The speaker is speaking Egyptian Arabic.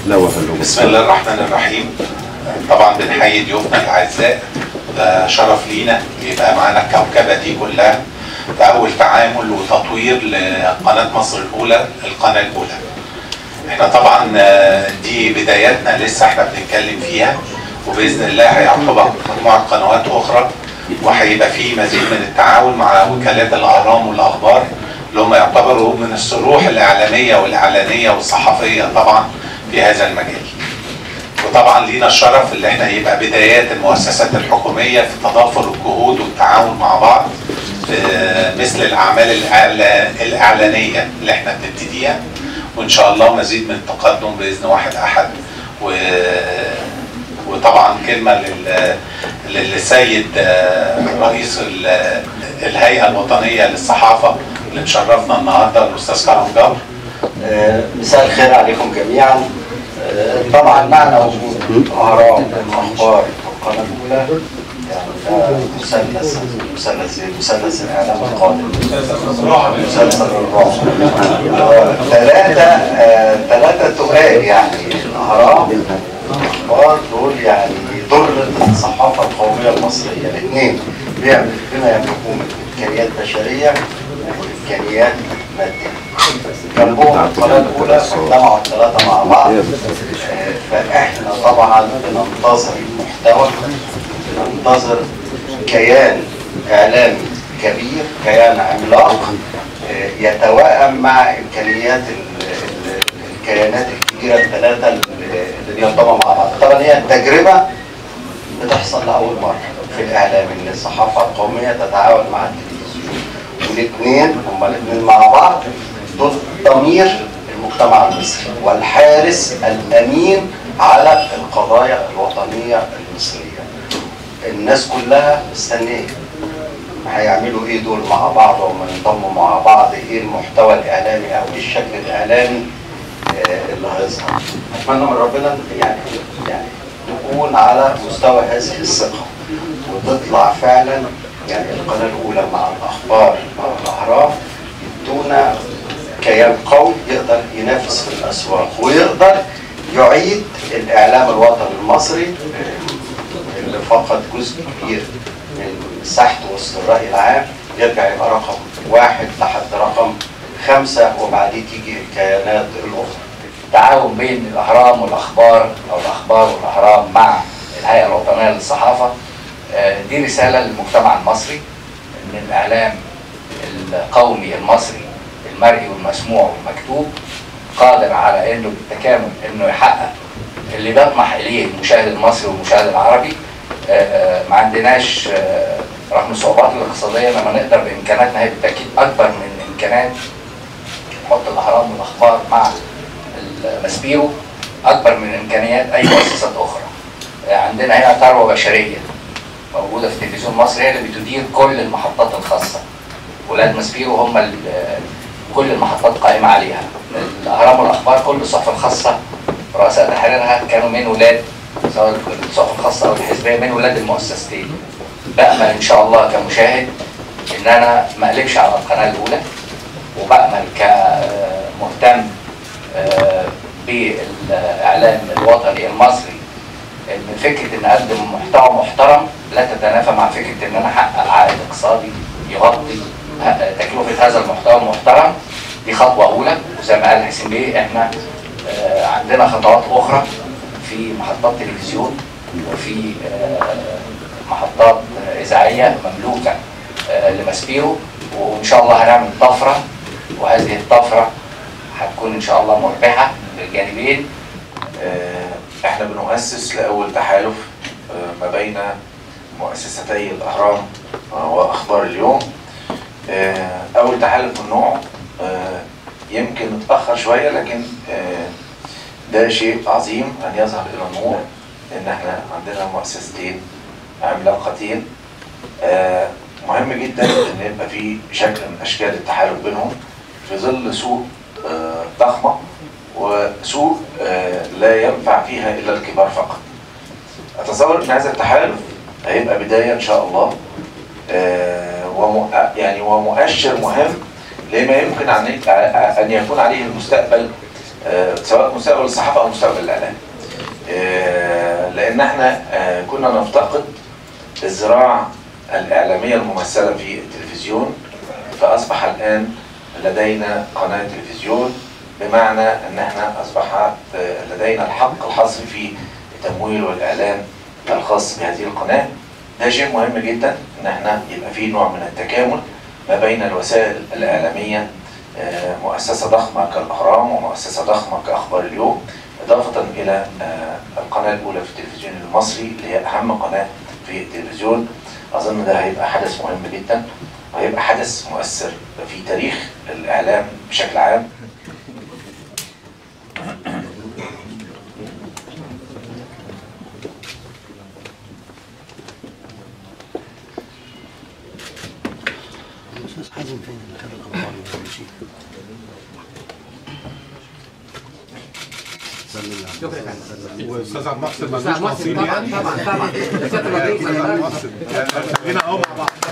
لا وفندم بسم الله الرحمن الرحيم طبعا بنحيي ضيوفنا الاعزاء ده شرف لينا يبقى معانا الكوكبه دي كلها ده اول تعامل وتطوير لقناه مصر الاولى القناه الاولى احنا طبعا آه، دي بداياتنا لسه احنا بنتكلم فيها وباذن الله هيعقبها مجموعه قنوات اخرى وهيبقى في مزيد من التعاون مع وكالات الاهرام والاخبار اللي هم يعتبروا من الصروح الاعلاميه والاعلانيه والصحفيه طبعا في هذا المجال. وطبعا لينا الشرف اللي احنا يبقى بدايات المؤسسات الحكوميه في تضافر الجهود والتعاون مع بعض في مثل الاعمال الإعلا- الاعلانيه اللي احنا بنبتديها وان شاء الله مزيد من التقدم باذن واحد احد و وطبعا كلمه لل... للسيد آه، رئيس ال- الهيئه الوطنيه للصحافه اللي مشرفنا النهارده الاستاذ كرم جبر آه، مساء الخير عليكم جميعا آه، طبعا معنى وجود اهرام الاخبار في القناه الاولى يعني ده مثلث مثلث مثلث الاعلام القادم مسلسل الرعب ثلاثه ثلاثه تقال يعني الاهرام الاخبار دول يعني ضرة الصحافه القوميه المصريه الاثنين بيعمل بما يملكوا من امكانيات بشريه وامكانيات ماديه جنبهم القناه الاولى اجتمعوا الثلاثه مع بعض آه، فاحنا طبعا بننتظر محتوى بننتظر كيان اعلامي كبير كيان عملاق آه، يتوائم مع امكانيات ال- ال- الكيانات الكبيره الثلاثه اللي اللي بينضموا مع بعض طبعا هي التجربه بتحصل لاول مره في الاعلام ان الصحافه القوميه تتعاون مع التلفزيون والاثنين هما الاثنين مع بعض دول ضمير المجتمع المصري والحارس الامين على القضايا الوطنيه المصريه الناس كلها مستنيه هيعملوا ايه دول مع بعض وهم ينضموا مع بعض ايه المحتوى الاعلامي او ايه الشكل الاعلامي آه، اللي هيظهر اتمنى من ربنا يعني يعني نكون على مستوى هذه الثقه وتطلع فعلا يعني القناه الاولى مع الاخبار مع الاهرام يدونا كيان قوي يقدر ينافس في الاسواق ويقدر يعيد الاعلام الوطني المصري اللي فقد جزء كبير من مساحته وسط الراي العام يرجع يبقى رقم واحد لحد رقم خمسه وبعدين تيجي الكيانات الاخرى التعاون بين الاهرام والاخبار او الاخبار والاهرام مع الهيئه الوطنيه للصحافه آه، دي رساله للمجتمع المصري ان الاعلام القومي المصري المرئي والمسموع والمكتوب قادر على انه بالتكامل انه يحقق اللي بيطمح اليه المشاهد المصري والمشاهد العربي آه، آه، ما عندناش آه، رغم الصعوبات الاقتصاديه لما نقدر بامكاناتنا هي بالتاكيد اكبر من امكانات نحط الاهرام والاخبار مع المسبيرو اكبر من امكانيات اي مؤسسات اخرى عندنا هنا ثروه بشريه موجوده في تلفزيون مصر هي اللي بتدير كل المحطات الخاصه ولاد مسبيرو هم ال- كل المحطات قائمه عليها الاهرام والاخبار كل الصحف الخاصه رؤساء تحريرها كانوا من ولاد سواء الصحف الخاصه او الحزبيه من ولاد المؤسستين بامل ان شاء الله كمشاهد ان انا ما اقلبش على القناه الاولى وبامل كمهتم آه، بالاعلام الوطني المصري ان فكره ان اقدم محتوى محترم لا تتنافى مع فكره ان انا احقق عائد اقتصادي يغطي ه- تكلفه هذا المحتوى المحترم دي خطوه اولى وزي ما قال حسين بيه احنا آه، عندنا خطوات اخرى في محطات تلفزيون وفي آه، محطات آه، اذاعيه مملوكه آه، لماسبيرو وان شاء الله هنعمل طفره وهذه الطفره هتكون ان شاء الله مربحه للجانبين آه، احنا بنؤسس لاول تحالف آه، ما بين مؤسستي الاهرام آه، واخبار اليوم آه، اول تحالف من نوعه آه، يمكن اتاخر شويه لكن آه، ده شيء عظيم ان يظهر الى النور ان احنا عندنا مؤسستين عملاقتين آه، مهم جدا ان يبقى في شكل من اشكال التحالف بينهم في ظل سوق آه، ضخمه وسوق آه، لا ينفع فيها الا الكبار فقط. اتصور ان هذا التحالف هيبقى بدايه ان شاء الله آه، ومؤ- يعني ومؤشر مهم لما يمكن عن- ان يكون عليه المستقبل آه، سواء مستقبل الصحافه او مستقبل الاعلام آه، لان احنا آه، كنا نفتقد الزراعه الاعلاميه الممثله في التلفزيون فاصبح الان لدينا قناه تلفزيون بمعنى ان احنا اصبح آه، لدينا الحق الحصري في التمويل والاعلان الخاص بهذه القناه ده شيء مهم جدا ان احنا يبقى في نوع من التكامل ما بين الوسائل الاعلاميه آه، مؤسسه ضخمه كالاهرام ومؤسسه ضخمه كاخبار اليوم اضافه الى آه، القناه الاولى في التلفزيون المصري اللي هي اهم قناه في التلفزيون اظن ده هيبقى حدث مهم جدا وهيبقى حدث مؤثر في تاريخ الاعلام بشكل عام الاستاذ حازم فين اللي خد الاخبار ومشي واستاذ عبد المحسن أستاذ ملوش محسن نصيب طبعا يعني طبعا طبعا سيادة الرئيس أستاذ عبد المحسن خلينا اهو مع بعض